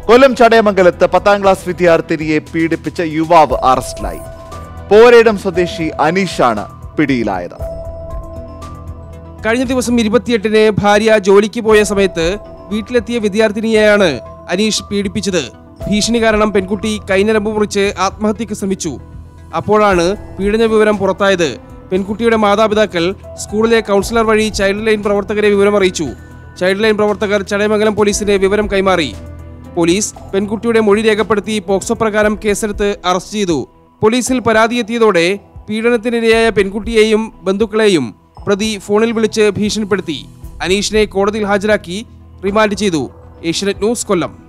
കൊല്ലം ചടയമംഗലത്ത് പത്താം ക്ലാസ് വിദ്യാർത്ഥിനിയെ പീഡിപ്പിച്ച യുവാവ് അറസ്റ്റിലായി പോരയിടം സ്വദേശി അനീഷാണ് പിടിയിലായത് കഴിഞ്ഞ ദിവസം ഇരുപത്തിയെട്ടിന് ഭാര്യ ജോലിക്ക് പോയ സമയത്ത് വീട്ടിലെത്തിയ വിദ്യാർത്ഥിനിയെയാണ് അനീഷ് പീഡിപ്പിച്ചത് ഭീഷണി കാരണം പെൺകുട്ടി കൈനരമ്പ് മുറിച്ച് ആത്മഹത്യക്ക് ശ്രമിച്ചു അപ്പോഴാണ് പീഡന വിവരം പുറത്തായത് പെൺകുട്ടിയുടെ മാതാപിതാക്കൾ സ്കൂളിലെ കൗൺസിലർ വഴി ചൈൽഡ് ലൈൻ പ്രവർത്തകരെ വിവരം അറിയിച്ചു ചൈൽഡ് ലൈൻ പ്രവർത്തകർ ചടയമംഗലം പോലീസിന് വിവരം കൈമാറി പോലീസ് പെൺകുട്ടിയുടെ മൊഴി രേഖപ്പെടുത്തി പോക്സോ പ്രകാരം കേസെടുത്ത് അറസ്റ്റ് ചെയ്തു പോലീസിൽ പരാതി എത്തിയതോടെ പീഡനത്തിനിരയായ പെൺകുട്ടിയെയും ബന്ധുക്കളെയും പ്രതി ഫോണിൽ വിളിച്ച് ഭീഷണിപ്പെടുത്തി അനീഷിനെ കോടതിയിൽ ഹാജരാക്കി റിമാൻഡ് ചെയ്തു ഏഷ്യനെറ്റ് ന്യൂസ് കൊല്ലം